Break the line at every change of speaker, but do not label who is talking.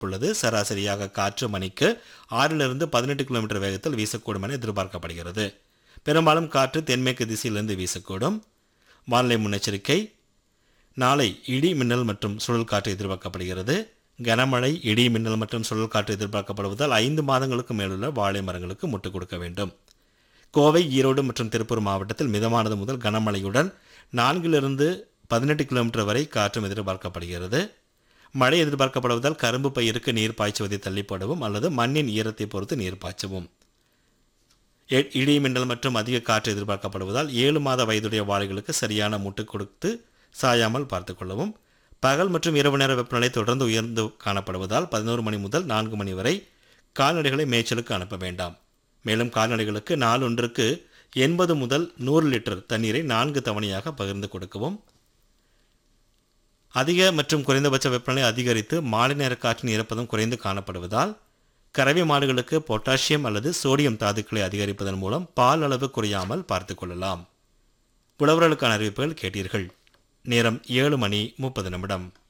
உள்ளது சராசரியாக காற்று மணிக்கு ஆறிலிருந்து பதினெட்டு கிலோமீட்டர் வேகத்தில் வீசக்கூடும் என எதிர்பார்க்கப்படுகிறது பெரும்பாலும் காற்று தென்மேற்கு திசையிலிருந்து வீசக்கூடும் வானிலை முன்னெச்சரிக்கை நாளை இடி மின்னல் மற்றும் சுழல் காற்று எதிர்பார்க்கப்படுகிறது கனமழை இடி மின்னல் மற்றும் சுழல் காற்று எதிர்பார்க்கப்படுவதால் ஐந்து மாதங்களுக்கு மேலுள்ள வாழை மரங்களுக்கு முட்டுக் கொடுக்க வேண்டும் கோவை ஈரோடு மற்றும் திருப்பூர் மாவட்டத்தில் மிதமானது முதல் கனமழையுடன் நான்கிலிருந்து பதினெட்டு கிலோமீட்டர் வரை காற்றும் எதிர்பார்க்கப்படுகிறது மழை எதிர்பார்க்கப்படுவதால் கரும்பு பயிருக்கு நீர் பாய்ச்சுவதை தள்ளி போடவும் அல்லது மண்ணின் ஈரத்தை பொறுத்து நீர் பாய்ச்சவும் எ- இடி மின்னல் மற்றும் அதிக காற்று எதிர்பார்க்கப்படுவதால் ஏழு மாத வயதுடைய வாழைகளுக்கு சரியான முட்டு கொடுத்து சாயாமல் பார்த்துக் கொள்ளவும் பகல் மற்றும் இரவு நேர வெப்பநிலை தொடர்ந்து உயர்ந்து காணப்படுவதால் பதினோரு மணி முதல் நான்கு மணி வரை கால்நடைகளை மேய்ச்சலுக்கு அனுப்ப வேண்டாம் மேலும் கால்நடைகளுக்கு நாளொன்றுக்கு எண்பது முதல் நூறு லிட்டர் தண்ணீரை நான்கு தவணையாக பகிர்ந்து கொடுக்கவும் அதிக மற்றும் குறைந்தபட்ச வெப்பநிலை அதிகரித்து மாலை நேர காற்றின் ஈரப்பதம் குறைந்து காணப்படுவதால் கறவை மாடுகளுக்கு பொட்டாசியம் அல்லது சோடியம் தாதுக்களை அதிகரிப்பதன் மூலம் பால் அளவு குறையாமல் பார்த்துக் கொள்ளலாம் உழவர்களுக்கான அறிவிப்புகள் கேட்டீர்கள் நேரம் ஏழு மணி முப்பது நிமிடம்